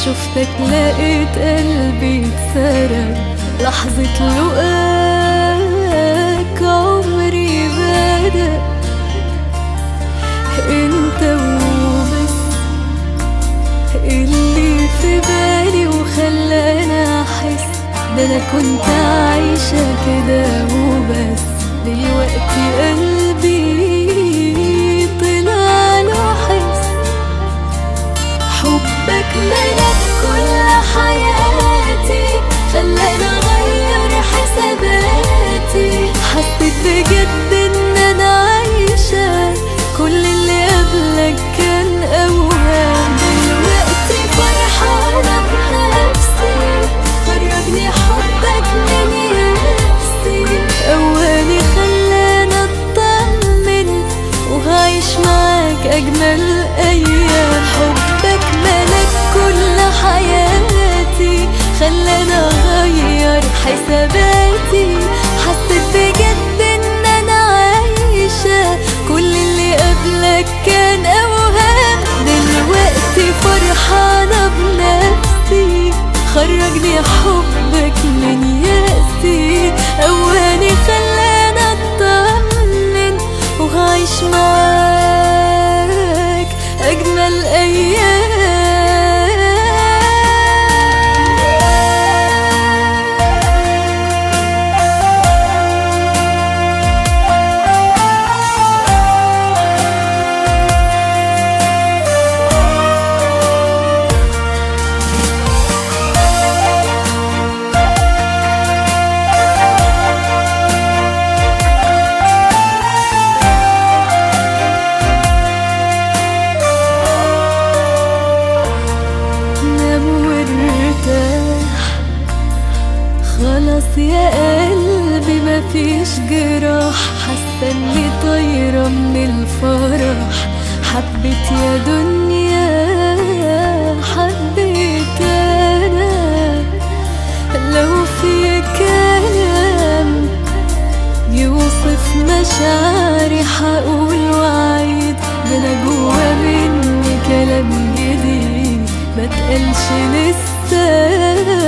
شفتك لقيت قلبي اتسرق لحظة لقاك عمري بدأ انت وبس اللي في بالي وخلاني احس ده انا كنت عايشة كده وبس دلوقتي قلبي طلع له حس حبك ملك كل حياتي خلاني اغير حساباتي حسيت بجد ان انا عايشة كل اللي قبلك كان اوهام دلوقتي فرحانة بنفسي خرجني حبك من يأسي اواني خلاني اطمن وهعيش معاك اجمل ايام حبك ملك كل حياتي خلاني اغير حساباتي حسيت بجد ان انا عايشة كل اللي قبلك كان اوهام دلوقتي فرحانة بنفسي خرجني حبك من يأسي اواني خلاني اطمن وهعيش معاك اجمل نام وارتاح خلاص يا قلبي مفيش جراح حاسه اني طايره من الفرح حبيت يا دنيا حبيت انا لو في كلام يوصف مشاعري حقول وعيد ده انا جوا مني كلام جديد ما تقلش لسه